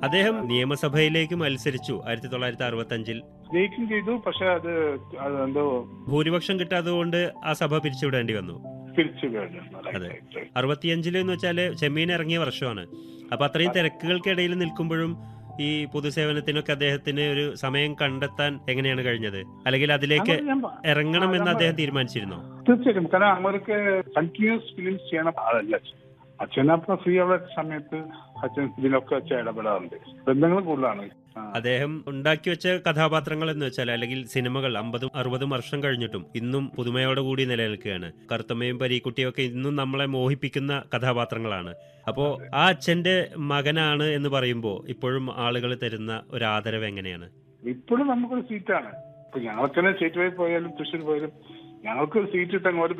അദ്ദേഹം നിയമസഭയിലേക്ക് മത്സരിച്ചു ആയിരത്തി തൊള്ളായിരത്തി അറുപത്തി അഞ്ചിൽ ജയിക്കും ചെയ്തു പക്ഷെ അത് അത് എന്തോ ഭൂരിപക്ഷം കിട്ടാത്തതുകൊണ്ട് ആ സഭ പിരിച്ചുവിടേണ്ടി വന്നു തിരിച്ചു കഴിഞ്ഞു Right, അതെ. right, right. അറുപത്തിയഞ്ചില് എന്ന് വെച്ചാല് ചെമ്മീൻ ഇറങ്ങിയ വർഷമാണ് അപ്പൊ അത്രയും തിരക്കുകൾക്കിടയിൽ നിൽക്കുമ്പോഴും ഈ പൊതുസേവനത്തിനൊക്കെ അദ്ദേഹത്തിന് ഒരു സമയം കണ്ടെത്താൻ എങ്ങനെയാണ് കഴിഞ്ഞത് അല്ലെങ്കിൽ അതിലേക്ക് അത് ഞാൻ പ- ഇറങ്ങണമെന്ന് ആ, അദ്ദേഹം തീരുമാനിച്ചിരുന്നോ തീർച്ചയായിട്ടും കാരണം അവർക്ക് കണ്ടിന്യൂസ് ഫിലിംസ് ചെയ്യണ ആളല്ല അച്ഛൻ അച്ഛൻ അപ്പൊ ഫ്രീ ഉള്ള സമയത്ത് അച്ഛൻ ഇതിലൊക്കെ അച്ഛൻ ഇടപെടാറുണ്ട് ബന്ധങ്ങൾ കൂടുതലാണ് ആ. അദ്ദേഹം ഉണ്ടാക്കി വെച്ച കഥാപാത്രങ്ങൾ എന്ന് വെച്ചാൽ അല്ലെങ്കിൽ സിനിമകൾ അമ്പതും അറുപതും വർഷം കഴിഞ്ഞിട്ടും ഇന്നും പുതുമയോടെ കൂടി നിലനിൽക്കുകയാണ് കറുത്തമ്മയും പരീക്കുട്ടിയും ഒക്കെ ഇന്നും നമ്മളെ മോഹിപ്പിക്കുന്ന കഥാപാത്രങ്ങളാണ് അപ്പോ ആ അച്ഛന്റെ മകനാണ് എന്ന് പറയുമ്പോൾ ഇപ്പോഴും ആളുകൾ തരുന്ന ഒരു ആദരവ് എങ്ങനെയാണ് ഇപ്പോഴും നമുക്കൊരു സീറ്റാണ് ഇപ്പൊ ഞങ്ങൾക്ക് തന്നെ സ്റ്റേറ്റ് വഴി പോയാലും തൃശ്ശൂർ പോയാലും ഞങ്ങൾക്കൊരു സീറ്റ് ഇട്ട് അങ്ങോട്ട്